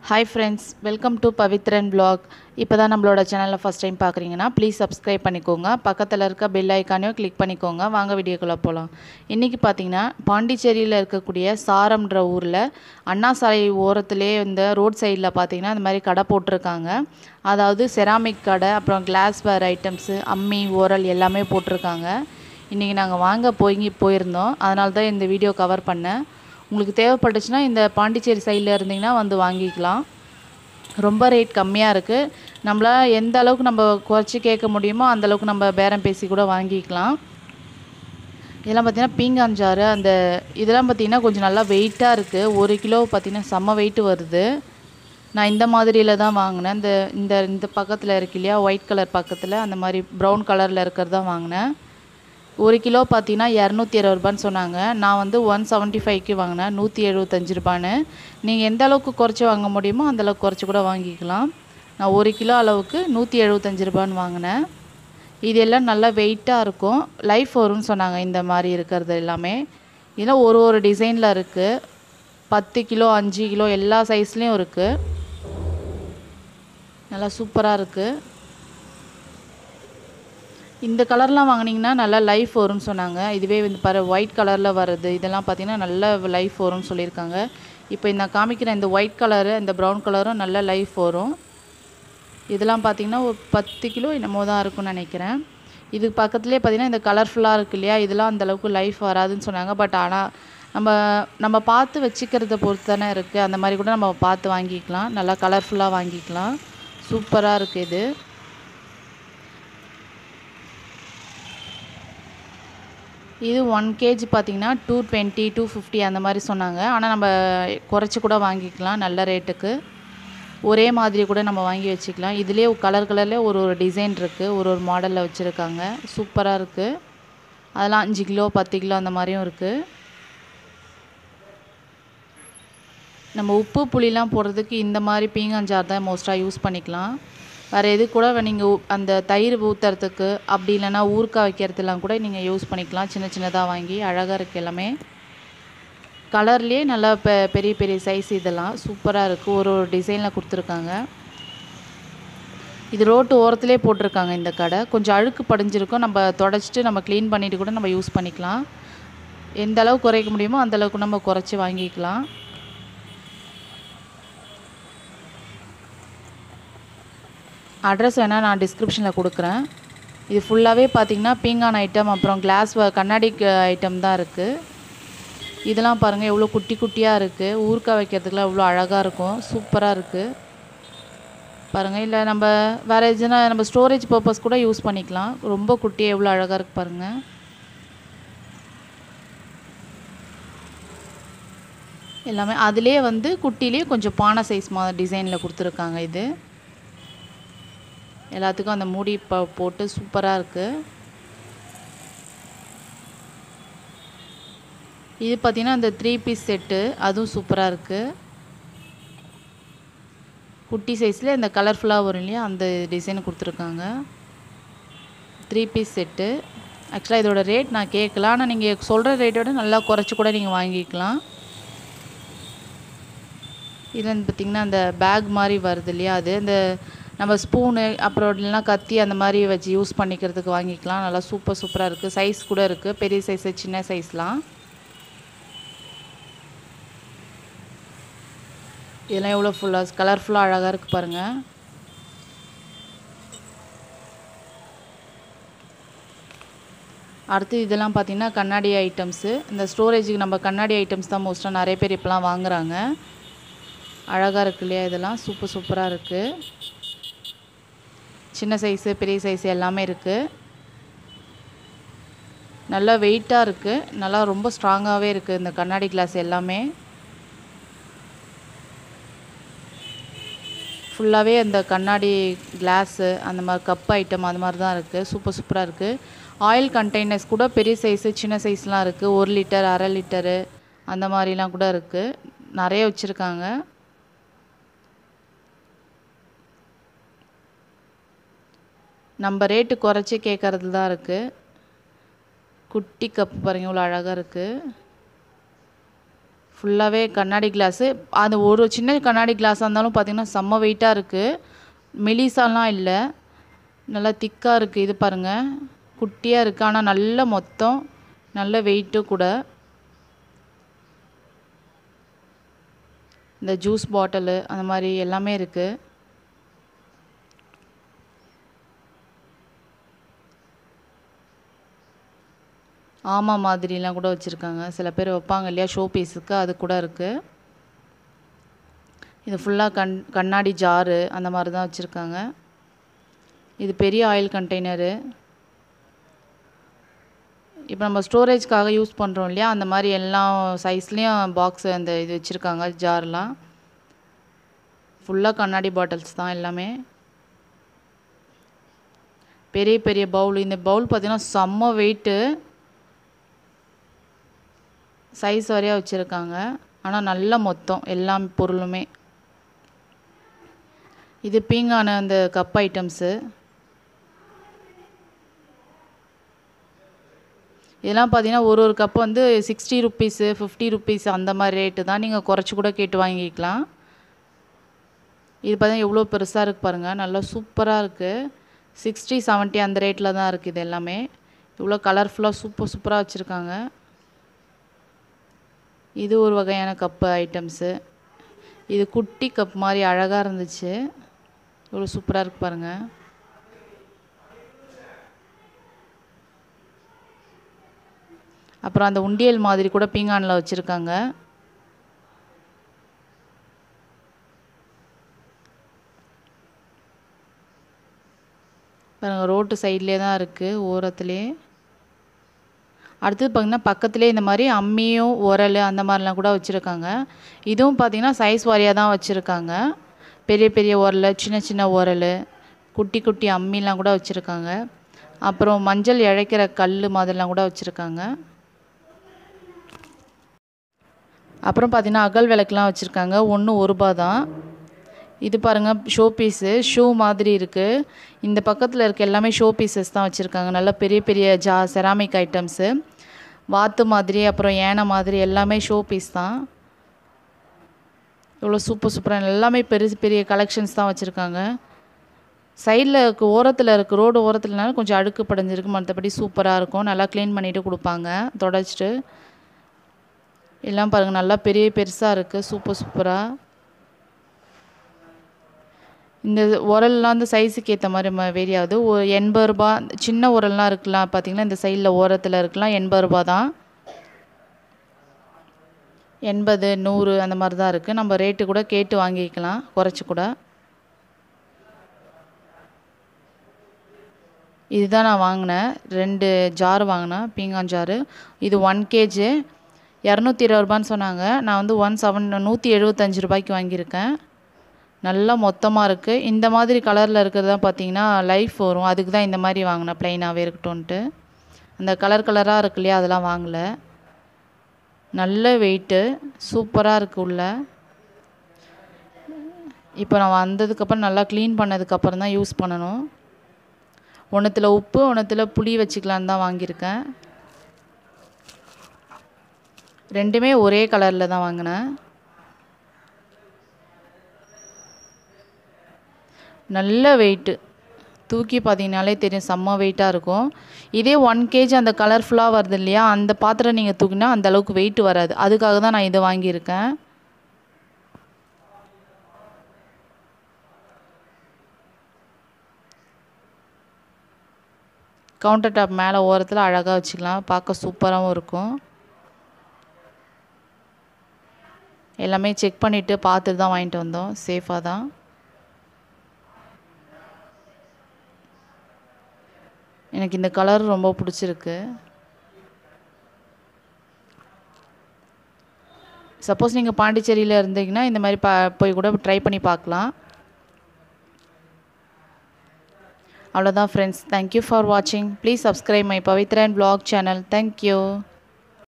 hi friends welcome to Pavithran vlog இப்போ தான் நம்மளோட சேனலை ஃபஸ்ட் டைம் பார்க்குறீங்கன்னா ப்ளீஸ் சப்ஸ்கிரைப் பண்ணிக்கோங்க பக்கத்தில் இருக்க பெல் ஐக்கானையும் கிளிக் பண்ணிக்கோங்க வாங்க வீடியோக்குள்ளே போகலாம் இன்றைக்கி பார்த்தீங்கன்னா பாண்டிச்சேரியில் இருக்கக்கூடிய சாரம்ன்ற ஊரில் அண்ணா சாலை ஓரத்துலேயே இந்த ரோட் சைடில் பார்த்தீங்கன்னா இந்த மாதிரி கடை போட்டிருக்காங்க அதாவது செராமிக் கடை அப்புறம் கிளாஸ்வேர் ஐட்டம்ஸு அம்மி ஓரல் எல்லாமே போட்டிருக்காங்க இன்றைக்கி நாங்கள் வாங்க போய் போயிருந்தோம் அதனால தான் இந்த வீடியோ கவர் பண்ணேன் உங்களுக்கு தேவைப்பட்டுச்சுன்னா இந்த பாண்டிச்சேரி சைடில் இருந்தீங்கன்னா வந்து வாங்கிக்கலாம் ரொம்ப ரேட் கம்மியாக இருக்குது நம்மளால் எந்த அளவுக்கு நம்ம குறைச்சி கேட்க முடியுமோ அந்த அளவுக்கு நம்ம பேரம் பேசி கூட வாங்கிக்கலாம் இதெல்லாம் பார்த்திங்கன்னா பீங்காஞ்சாறு அந்த இதெல்லாம் பார்த்திங்கன்னா கொஞ்சம் நல்லா வெயிட்டாக இருக்குது ஒரு கிலோ பார்த்திங்கன்னா செம்ம வெயிட் வருது நான் இந்த மாதிரியில் தான் வாங்கினேன் இந்த இந்த இந்த பக்கத்தில் இருக்கு இல்லையா ஒயிட் கலர் பக்கத்தில் அந்த மாதிரி ப்ரௌன் கலரில் இருக்கிறது தான் வாங்கினேன் ஒரு கிலோ பார்த்தீங்கன்னா இரநூத்தி இருபது ரூபான்னு சொன்னாங்க நான் வந்து ஒன் செவன்ட்டி ஃபைவ்க்கு வாங்கினேன் நூற்றி எழுபத்தஞ்சு ரூபான்னு நீங்கள் எந்த அளவுக்கு குறைச்சி வாங்க முடியுமோ அந்த அளவுக்கு குறைச்சி கூட வாங்கிக்கலாம் நான் ஒரு கிலோ அளவுக்கு நூற்றி எழுபத்தஞ்சு ரூபான்னு வாங்கினேன் இது எல்லாம் நல்லா வெயிட்டாக இருக்கும் லைஃப் வரும்னு சொன்னாங்க இந்த மாதிரி இருக்கிறது எல்லாமே இதெல்லாம் ஒரு ஒரு டிசைனில் இருக்குது பத்து கிலோ அஞ்சு கிலோ எல்லா சைஸ்லேயும் இருக்குது நல்லா சூப்பராக இருக்குது இந்த கலர்லாம் வாங்கினீங்கன்னா நல்லா லைஃப் வரும்னு சொன்னாங்க இதுவே வந்து பாரு ஒயிட் கலரில் வருது இதெல்லாம் பார்த்தீங்கன்னா நல்ல லைஃப் வரும்னு சொல்லியிருக்காங்க இப்போ இந்த காமிக்கிற இந்த ஒயிட் கலரு இந்த ப்ரௌன் கலரும் நல்ல லைஃப் வரும் இதெல்லாம் பார்த்தீங்கன்னா ஒரு பத்து கிலோ என்னமோ தான் இருக்கும்னு நினைக்கிறேன் இது பக்கத்துலேயே பார்த்தீங்கன்னா இந்த கலர்ஃபுல்லாக இருக்கு இல்லையா இதெல்லாம் அந்தளவுக்கு லைஃப் வராதுன்னு சொன்னாங்க பட் ஆனால் நம்ம நம்ம பார்த்து வச்சுக்கிறத பொறுத்து தானே இருக்குது அந்த மாதிரி கூட நம்ம பார்த்து வாங்கிக்கலாம் நல்லா கலர்ஃபுல்லாக வாங்கிக்கலாம் சூப்பராக இருக்குது இது இது ஒன் கேஜி பார்த்தீங்கன்னா டூ டுவெண்ட்டி டூ ஃபிஃப்டி அந்த மாதிரி சொன்னாங்க ஆனால் நம்ம குறைச்சி கூட வாங்கிக்கலாம் நல்ல ரேட்டுக்கு ஒரே மாதிரி கூட நம்ம வாங்கி வச்சுக்கலாம் இதுலேயே கலர் கலர்லேயே ஒரு ஒரு டிசைன் இருக்குது ஒரு ஒரு மாடலில் வச்சுருக்காங்க சூப்பராக இருக்குது அதெல்லாம் அஞ்சு கிலோ பத்து கிலோ அந்த மாதிரியும் இருக்குது நம்ம உப்பு புளிலாம் போடுறதுக்கு இந்த மாதிரி பீங்காஞ்சார் தான் மோஸ்ட்டாக யூஸ் பண்ணிக்கலாம் வேறு எது கூட நீங்கள் அந்த தயிர் ஊற்றுறதுக்கு அப்படி இல்லைன்னா ஊறுக்காய் வைக்கிறதுலாம் கூட நீங்கள் யூஸ் பண்ணிக்கலாம் சின்ன சின்னதாக வாங்கி அழகாக இருக்குது எல்லாமே கலர்லேயே நல்லா பெ பெரிய பெரிய சைஸ் இதெல்லாம் சூப்பராக இருக்குது ஒரு ஒரு டிசைனில் கொடுத்துருக்காங்க இது ரோட்டு ஓரத்துலேயே போட்டிருக்காங்க இந்த கடை கொஞ்சம் அழுக்கு படிஞ்சிருக்கும் நம்ம தொடச்சிட்டு நம்ம க்ளீன் பண்ணிவிட்டு கூட நம்ம யூஸ் பண்ணிக்கலாம் எந்த அளவுக்கு குறைக்க முடியுமோ அந்த அளவுக்கு நம்ம குறைச்சி வாங்கிக்கலாம் அட்ரஸ் வேணால் நான் டிஸ்கிரிப்ஷனில் கொடுக்குறேன் இது ஃபுல்லாகவே பார்த்தீங்கன்னா பீங்கான் ஐட்டம் அப்புறம் கிளாஸ் கண்ணாடி ஐட்டம் தான் இருக்குது இதெல்லாம் பாருங்கள் எவ்வளோ குட்டி குட்டியாக இருக்குது ஊறுக்காய் வைக்கிறதுக்குலாம் எவ்வளோ அழகாக இருக்கும் சூப்பராக இருக்குது பாருங்கள் இல்லை நம்ம வேறு எதுனா நம்ம ஸ்டோரேஜ் பர்பஸ் கூட யூஸ் பண்ணிக்கலாம் ரொம்ப குட்டியாக எவ்வளோ அழகாக இருக்குது பாருங்கள் எல்லாமே அதுலேயே வந்து குட்டிலேயே கொஞ்சம் பானை சைஸ் மா டிசைனில் கொடுத்துருக்காங்க இது எல்லாத்துக்கும் அந்த மூடி ப போட்டு சூப்பராக இருக்குது இது பார்த்திங்கன்னா அந்த த்ரீ பீஸ் செட்டு அதுவும் சூப்பராக இருக்குது குட்டி சைஸில் இந்த கலர்ஃபுல்லாக வரும் இல்லையா அந்த டிசைன் கொடுத்துருக்காங்க த்ரீ பீஸ் செட்டு ஆக்சுவலாக இதோட ரேட் நான் கேட்கல ஆனால் நீங்கள் சொல்கிற ரேட்டோட நல்லா குறைச்சி கூட நீங்கள் வாங்கிக்கலாம் இதில் வந்து பார்த்திங்கன்னா அந்த பேக் மாதிரி வருது இல்லையா அது இந்த நம்ம ஸ்பூனு அப்புறம் இல்லைனா கத்தி அந்த மாதிரி வச்சு யூஸ் பண்ணிக்கிறதுக்கு வாங்கிக்கலாம் நல்லா சூப்பர் சூப்பராக இருக்குது சைஸ் கூட இருக்குது பெரிய சைஸு சின்ன சைஸ்லாம் இதெல்லாம் எவ்வளோ ஃபுல்லாக கலர்ஃபுல்லாக அழகாக இருக்குது பாருங்கள் அடுத்து இதெல்லாம் பார்த்திங்கன்னா கண்ணாடி ஐட்டம்ஸு இந்த ஸ்டோரேஜுக்கு நம்ம கண்ணாடி ஐட்டம்ஸ் தான் மோஸ்ட்டாக நிறைய பேர் இப்போலாம் வாங்குகிறாங்க அழகாக இருக்கு இல்லையா இதெல்லாம் சூப்பர் சூப்பராக இருக்குது சின்ன சைஸு பெரிய சைஸு எல்லாமே இருக்குது நல்லா வெயிட்டாக இருக்குது நல்லா ரொம்ப ஸ்ட்ராங்காகவே இருக்குது இந்த கண்ணாடி கிளாஸ் எல்லாமே ஃபுல்லாகவே அந்த கண்ணாடி கிளாஸு அந்த மாதிரி கப் ஐட்டம் அது மாதிரி தான் இருக்குது சூப்பர் சூப்பராக இருக்குது ஆயில் கண்டெய்னர்ஸ் கூட பெரிய சைஸு சின்ன சைஸ்லாம் இருக்குது ஒரு லிட்டர் அரை லிட்டரு அந்த மாதிரிலாம் கூட இருக்குது நிறைய வச்சுருக்காங்க நம்ம ரேட்டு குறைச்சி கேட்குறது தான் இருக்குது குட்டி கப்பு பாருங்கள் இவ்வளோ அழகாக இருக்குது ஃபுல்லாகவே கண்ணாடி கிளாஸு அது ஒரு சின்ன கண்ணாடி கிளாஸாக இருந்தாலும் பார்த்திங்கன்னா செம்ம வெயிட்டாக இருக்குது மெலிசாலாம் இல்லை நல்லா திக்காக இருக்குது இது பாருங்கள் குட்டியாக இருக்குது ஆனால் நல்ல மொத்தம் நல்ல வெயிட்டு கூட இந்த ஜூஸ் பாட்டிலு அந்த மாதிரி எல்லாமே இருக்குது ஆமா மாதிரிலாம் கூட வச்சுருக்காங்க சில பேர் வைப்பாங்க இல்லையா ஷோ பீஸுக்கு அது கூட இருக்குது இது ஃபுல்லாக கண் கண்ணாடி ஜாரு அந்த மாதிரி தான் வச்சுருக்காங்க இது பெரிய ஆயில் கண்டெய்னரு இப்போ நம்ம ஸ்டோரேஜ்க்காக யூஸ் பண்ணுறோம் இல்லையா அந்த மாதிரி எல்லா சைஸ்லேயும் பாக்ஸ் அந்த இது வச்சுருக்காங்க ஜார்லாம் ஃபுல்லாக கண்ணாடி பாட்டில்ஸ் தான் எல்லாமே பெரிய பெரிய பவுல் இந்த பவுல் பார்த்திங்கன்னா செம்ம வெயிட்டு சைஸ் வரையாக வச்சுருக்காங்க ஆனால் நல்ல மொத்தம் எல்லா பொருளுமே இது பீங்கான அந்த கப் ஐட்டம்ஸு இதெல்லாம் பார்த்தீங்கன்னா ஒரு ஒரு கப்பு வந்து சிக்ஸ்டி ருப்பீஸு ஃபிஃப்டி ருப்பீஸ் அந்த மாதிரி ரேட்டு தான் நீங்கள் குறைச்சி கூட கேட்டு வாங்கிக்கலாம் இது பார்த்தீங்கன்னா எவ்வளோ பெருசாக இருக்குது பாருங்கள் நல்லா சூப்பராக இருக்குது சிக்ஸ்டி செவன்ட்டி அந்த ரேட்டில் தான் இருக்குது இது எல்லாமே இவ்வளோ கலர்ஃபுல்லாக சூப்பர் சூப்பராக வச்சுருக்காங்க இது ஒரு வகையான கப்பு ஐட்டம்ஸு இது குட்டி கப் மாதிரி அழகாக இருந்துச்சு இவ்வளோ சூப்பராக இருக்கு பாருங்கள் அப்புறம் அந்த உண்டியல் மாதிரி கூட பீங்கானில் வச்சுருக்காங்க பாருங்கள் ரோட்டு சைட்லேயே தான் இருக்குது ஓரத்துலேயே அடுத்தது பார்த்திங்கன்னா பக்கத்துலேயே இந்த மாதிரி அம்மியும் உரல் அந்த மாதிரிலாம் கூட வச்சுருக்காங்க இதுவும் பார்த்திங்கன்னா சைஸ் வாரியாக தான் வச்சுருக்காங்க பெரிய பெரிய உரல் சின்ன சின்ன உரல் குட்டி குட்டி அம்மிலாம் கூட வச்சுருக்காங்க அப்புறம் மஞ்சள் இழைக்கிற கல் மாதிரிலாம் கூட வச்சுருக்காங்க அப்புறம் பார்த்திங்கன்னா அகல் விளக்குலாம் வச்சுருக்காங்க ஒன்று ஒரு ரூபா தான் இது பாருங்கள் ஷோ பீஸு ஷூ மாதிரி இருக்குது இந்த பக்கத்தில் இருக்க எல்லாமே ஷோ பீசஸ் தான் வச்சுருக்காங்க நல்ல பெரிய பெரிய ஜா செராமிக் ஐட்டம்ஸு வாத்து மாதிரி அப்புறம் யானை மாதிரி எல்லாமே ஷோ பீஸ் தான் இவ்வளோ சூப்பர் சூப்பராக எல்லாமே பெரிய பெரிய கலெக்ஷன்ஸ் தான் வச்சுருக்காங்க சைடில் இருக்க ஓரத்தில் இருக்க ரோடு ஓரத்துலனாலும் கொஞ்சம் அழுக்கு படைஞ்சிருக்கு மற்றபடி சூப்பராக இருக்கும் நல்லா க்ளீன் பண்ணிவிட்டு கொடுப்பாங்க தொடச்சிட்டு எல்லாம் பாருங்கள் நல்லா பெரிய பெருசாக இருக்குது சூப்பர் சூப்பராக இந்த உரல்லாம் வந்து சைஸுக்கு ஏற்ற மாதிரி ம வேரி ஆகுது ஒரு எண்பது ரூபா சின்ன உரல்லாம் இருக்கலாம் பார்த்தீங்கன்னா இந்த சைடில் ஓரத்தில் இருக்கலாம் எண்பது ரூபா தான் எண்பது நூறு அந்த மாதிரி தான் இருக்குது நம்ம ரேட்டு கூட கேட்டு வாங்கிக்கலாம் குறைச்சி கூட இதுதான் நான் வாங்கினேன் ரெண்டு ஜார் வாங்கினேன் பீங்கான் ஜாரு இது ஒன் கேஜி இரநூத்தி இருபது ரூபான்னு சொன்னாங்க நான் வந்து ஒன் செவன் நூற்றி எழுபத்தஞ்சு ரூபாய்க்கு வாங்கியிருக்கேன் நல்லா மொத்தமாக இருக்குது இந்த மாதிரி கலரில் இருக்கிறதா பார்த்தீங்கன்னா லைஃப் வரும் அதுக்கு தான் இந்த மாதிரி வாங்கினேன் ப்ளைனாகவே இருக்கட்டும்ன்ட்டு அந்த கலர் கலராக இருக்கு இல்லையா அதெல்லாம் வாங்கலை நல்ல வெயிட்டு சூப்பராக இருக்குது உள்ள இப்போ நான் வந்ததுக்கப்புறம் நல்லா க்ளீன் பண்ணதுக்கப்புறம் தான் யூஸ் பண்ணணும் ஒன்றுத்தில் உப்பு ஒன்றுத்தில் புளி வச்சுக்கலான்னு தான் வாங்கியிருக்கேன் ரெண்டுமே ஒரே கலரில் தான் வாங்கினேன் நல்ல வெயிட்டு தூக்கி பார்த்தீங்கனாலே தெரியும் செம்ம வெயிட்டாக இருக்கும் இதே ஒன் கேஜி அந்த கலர்ஃபுல்லாக வருது இல்லையா அந்த பாத்திரம் நீங்கள் தூக்கினா அந்த அளவுக்கு வெயிட் வராது அதுக்காக தான் நான் இதை வாங்கியிருக்கேன் கவுண்டர் டாப் மேலே ஓரத்தில் அழகாக வச்சுக்கலாம் பார்க்க சூப்பராகவும் இருக்கும் எல்லாமே செக் பண்ணிவிட்டு பார்த்துட்டு தான் வாங்கிட்டு வந்தோம் சேஃபாக தான் எனக்கு இந்த கலர் ரொம்ப பிடிச்சிருக்கு சப்போஸ் நீங்கள் பாண்டிச்சேரியில் இருந்தீங்கன்னா இந்த மாதிரி பா போய் கூட ட்ரை பண்ணி பார்க்கலாம் அவ்வளோதான் ஃப்ரெண்ட்ஸ் தேங்க்யூ ஃபார் வாட்சிங் please subscribe my Pavithran vlog channel thank you